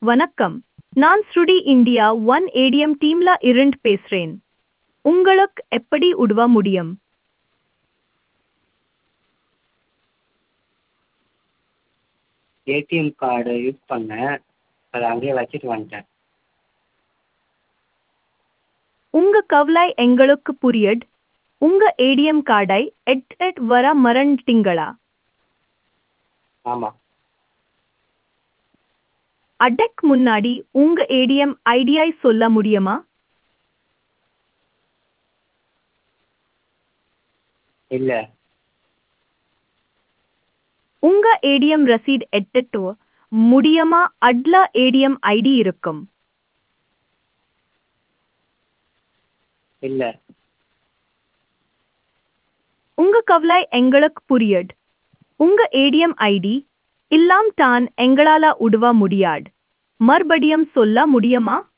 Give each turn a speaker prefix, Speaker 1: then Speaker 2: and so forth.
Speaker 1: வணக்கம் நான் ஸ்ருடி இந்தியா ஒன் ஏடிஎம் டீம்ல இருந்து பேசுறேன் உங்களுக்கு எப்படி உதவ முடியும்
Speaker 2: ஏடிஎம் கார்டு யூஸ் பண்ணேன் அதை அங்கேயே வச்சுட்டு வந்துட்டேன்
Speaker 1: உங்க கவலை எங்களுக்கு புரியுது உங்க ஏடிஎம் கார்டை எட் எட் வர மறந்துட்டீங்களா
Speaker 2: ஆமாம்
Speaker 1: அடக் முன்னாடி உங்க ஏடிஎம் ஐடியை சொல்ல முடியுமா
Speaker 2: இல்லை
Speaker 1: உங்க ஏடிஎம் ரசீட் எட்டட்டோ முடியுமா அட்ல ஏடிஎம் ஐடி இருக்கும்
Speaker 2: இல்லை
Speaker 1: உங்க கவலை எங்களுக்கு புரியுது உங்க ஏடிஎம் ஐடி இல்லாம் தான் எங்களால உதவ முடியாது மறுபடியும் சொல்ல முடியுமா